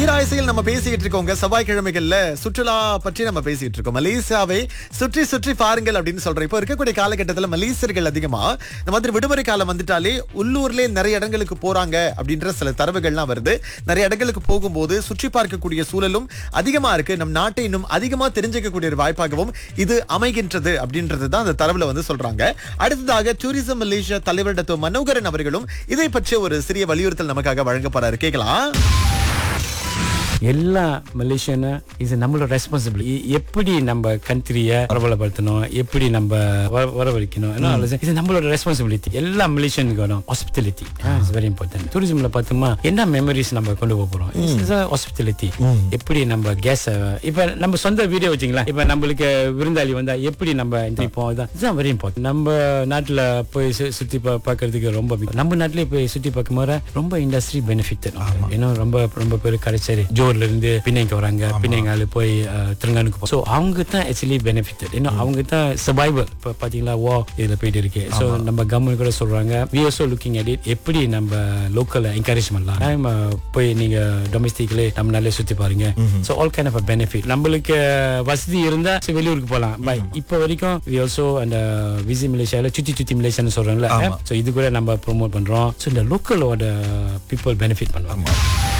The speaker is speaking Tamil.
தீராயசையில் நம்ம பேசிக்கிட்டு இருக்கோங்க செவ்வாய்க்கிழமைகள்ல சுற்றுலா பற்றி நம்ம பேசிட்டு இருக்கோம் மலேசியாவை சுற்றி சுற்றி பாருங்கள் அப்படின்னு சொல்றோம் இப்போ இருக்கக்கூடிய காலகட்டத்தில் மலேசியர்கள் அதிகமா இந்த மாதிரி விடுமுறை காலம் வந்துட்டாலே உள்ளூர்லயே நிறைய இடங்களுக்கு போறாங்க அப்படின்ற சில தரவுகள்லாம் வருது நிறைய இடங்களுக்கு போகும்போது சுற்றி பார்க்கக்கூடிய சூழலும் அதிகமா இருக்கு நம் நாட்டை இன்னும் அதிகமா தெரிஞ்சுக்கக்கூடிய ஒரு வாய்ப்பாகவும் இது அமைகின்றது அப்படின்றது தான் அந்த தரவுல வந்து சொல்றாங்க அடுத்ததாக டூரிசம் மலேசியா தலைவர் டத்தோ மனோகரன் அவர்களும் இதை பற்றிய ஒரு சிறிய வலியுறுத்தல் நமக்காக வழங்க போறாரு கேட்கலாம் எல்லா மலேசியனும் இது நம்மளோட ரெஸ்பான்சிபிலிட்டி எப்படி நம்ம கண்ட்ரியை பிரபலப்படுத்தணும் எப்படி நம்ம வர- வரவழைக்கணும் ஏன்னா, இது நம்மளோட ரெஸ்பான்சிபிலிட்டி எல்லா மலேசியனுக்கு வரும் ஹாஸ்பிட்டாலிட்டி இட்ஸ் வெரி இம்பார்ட்டன்ட் டூரிசம்ல பார்த்தோமா என்ன மெமரிஸ் நம்ம கொண்டு போக போறோம் ஹாஸ்பிட்டாலிட்டி எப்படி நம்ம கேஸ் இப்ப நம்ம சொந்த வீடியோ வச்சுங்களா இப்ப நம்மளுக்கு விருந்தாளி வந்தா எப்படி நம்ம இந்த இப்போ இதான் இதுதான் வெரி இம்பார்ட்டன்ட் நம்ம நாட்டுல போய் சு- சுத்தி பா- பார்க்கறதுக்கு ரொம்ப big. நம்ம நாட்டிலே போய் சுத்தி பார்க்கும் போது ரொம்ப இண்டஸ்ட்ரி பெனிஃபிட் ஏன்னா ரொம்ப ரொம்ப பேர் கடைச்சேரி ஜோர்ல இருந்து பிணைங்க வராங்க பிணைங்கால போய் அஹ், திருங்கானுக்கு போ ஸோ அவங்க தான் ஆக்சுவலி பெனிஃபிட் இன்னும் அவங்க தான் சர்வைவல் இப்போ பாத்தீங்களா வா இதுல போயிட்டு இருக்கு ஸோ நம்ம கவர்மெண்ட் கூட சொல்றாங்க we also looking at it எப்படி நம்ம லோக்கல் என்கரேஜ் பண்ணலாம் Time, அஹ், போய் நீங்க டொமஸ்டிக்ல நம்ம நல்லா சுத்தி பாருங்க so all kind of benefit நம்மளுக்கு வசதி இருந்தா சரி, வெளியூருக்கு போகலாம் பட் இப்போ வரைக்கும் வி ஆல்சோ அந்த விசி மலேசியால சுத்தி சுத்தி மலேசியான்னு சொல்றோம்ல ஸோ இது கூட நம்ம ப்ரோமோட் பண்றோம் ஸோ இந்த லோக்கலோட பீப்புள் பெனிஃபிட் பண்ணுவாங்க